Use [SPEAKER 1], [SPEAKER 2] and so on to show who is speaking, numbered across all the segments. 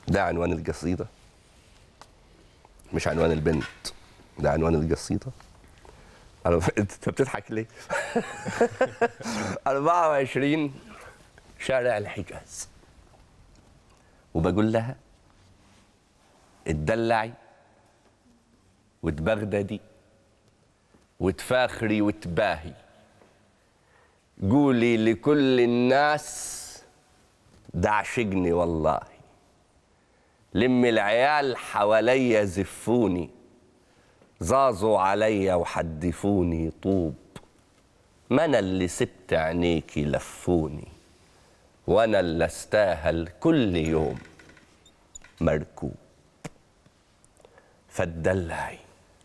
[SPEAKER 1] ده عنوان القصيدة مش عنوان البنت ده عنوان القصيدة أنا- انت بتضحك ليه؟ 24 شارع الحجاز وبقول لها اتدلعي وتبغددي وتفاخري وتباهي قولي لكل الناس ده عشقني والله لم العيال حواليا زفوني زازوا عليا وحدفوني طوب ما انا اللي سبت عينيكي لفوني وانا اللي استاهل كل يوم مركوب فتدلعي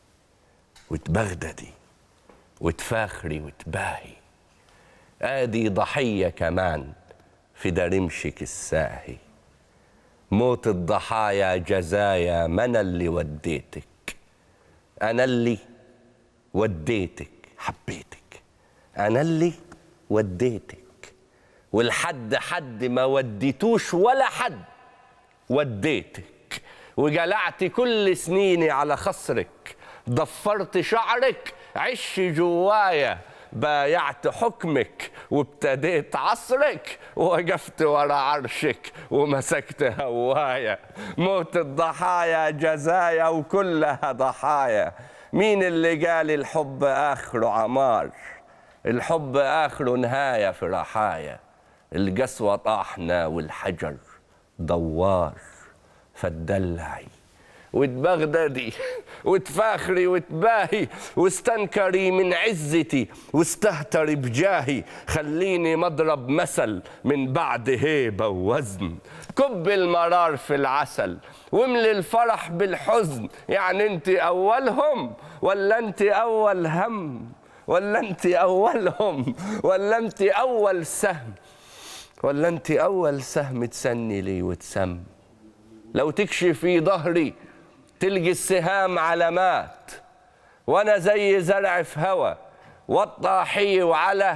[SPEAKER 1] وتبغددي وتفاخري وتباهي ادي ضحيه كمان في درمشك الساهي موت الضحايا جزايا ما انا اللي وديتك انا اللي وديتك حبيتك انا اللي وديتك والحد حد ما وديتوش ولا حد وديتك وجلعت كل سنيني على خصرك ضفرت شعرك عش جوايا بايعت حكمك وابتديت عصرك ووقفت ورا عرشك ومسكت هوايا موت الضحايا جزايا وكلها ضحايا مين اللي قال الحب آخره عمار الحب آخره نهاية في رحايا القسوة طاحنا والحجر دوار فتدلعي وتبغددي وتفاخري وتباهي واستنكري من عزتي واستهتري بجاهي خليني مضرب مثل من بعد هيبة ووزن كب المرار في العسل واملي الفرح بالحزن يعني انت اولهم ولا انت اول هم ولا انت اولهم ولا انت اول سهم ولا انت اول سهم تسني لي وتسم لو تكشفي ظهري تلقي السهام علامات وانا زي زرع في هوا والطاحي وعلى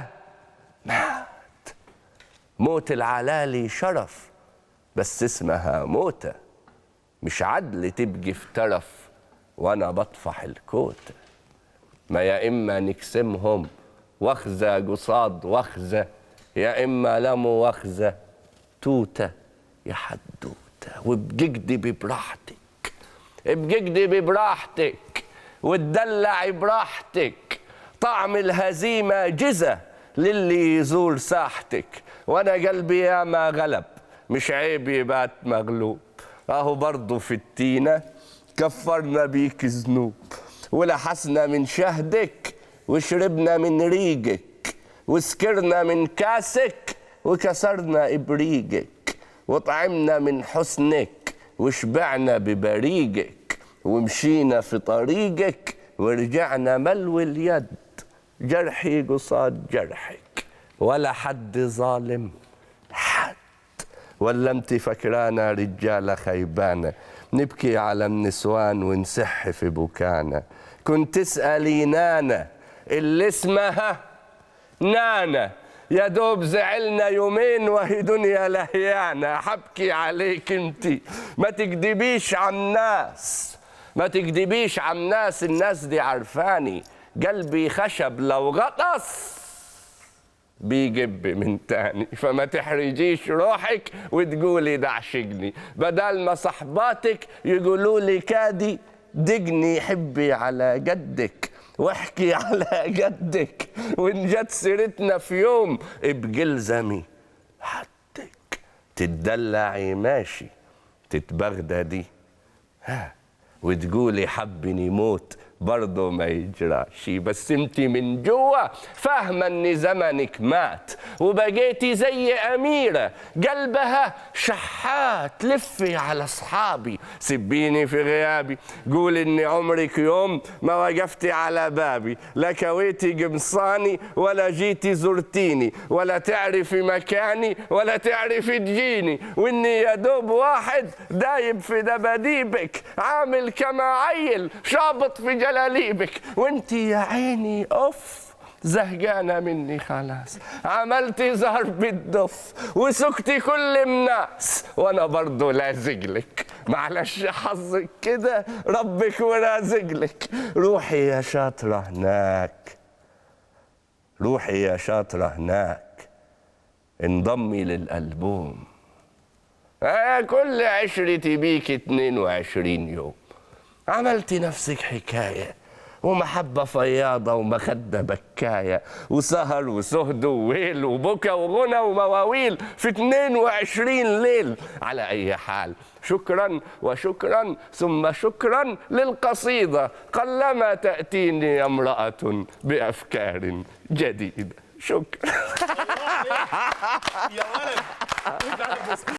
[SPEAKER 1] مات موت العلالي شرف بس اسمها موتة مش عدل تبقي في ترف وانا بطفح الكوتة ما يا اما نقسمهم واخذة قصاد واخذة يا اما لمو واخذة توتة يا حدوتة وبجكدبي براحتك بجكدبي براحتك وتدلعي براحتك طعم الهزيمة جزة للي يزور ساحتك وانا قلبي يا ما غلب مش عيب يبات مغلوب اهو برضه في التينة كفرنا بيك ذنوب ولحسنا من شهدك وشربنا من ريقك وسكرنا من كاسك وكسرنا ابريقك وطعمنا من حسنك وشبعنا ببريقك ومشينا في طريقك ورجعنا ملو اليد جرحي قصاد جرحك ولا حد ظالم حد ولا انت فكرانا رجالة خيبانة نبكي على النسوان ونسح في بكانا كنت تسألي نانا اللي اسمها نانا يا دوب زعلنا يومين وهي دنيا لهيانة حبكي عليك انت ما تكدبيش على الناس ما تكدبيش على الناس الناس دي عرفاني قلبي خشب لو غطس بيجب من تاني فما تحرجيش روحك وتقولي ده عشقني بدل ما صحباتك يقولوا لي كادي دقني حبي على قدك واحكي على قدك وان جت سيرتنا في يوم بجلزمي حدك تتدلعي ماشي تتبغددي ها وتقولي حبني موت برضه ما يجراش بس انت من جوا فاهمه ان زمنك مات وبقيتي زي اميره قلبها شحات لفي على اصحابي سبيني في غيابي قول ان عمرك يوم ما وقفتي على بابي لا كويتي قمصاني ولا جيتي زرتيني ولا تعرفي مكاني ولا تعرفي تجيني واني يا دوب واحد دايب في دباديبك عامل كما عيل شابط في جلاليبك وانت يا عيني اوف زهقانة مني خلاص عملت زهر بالدف وسكتي كل الناس وانا برضو لازقلك معلش حظك كده ربك ورازقلك روحي يا شاطرة هناك روحي يا شاطرة هناك انضمي للألبوم آه كل عشرتي بيك 22 يوم عملت نفسك حكاية ومحبة فياضة ومخدة بكاية وسهر وسهد وويل وبكى وغنى ومواويل في 22 ليل على أي حال شكرا وشكرا ثم شكرا للقصيدة قلما تأتيني امرأة بأفكار جديدة شكرا
[SPEAKER 2] يا ولد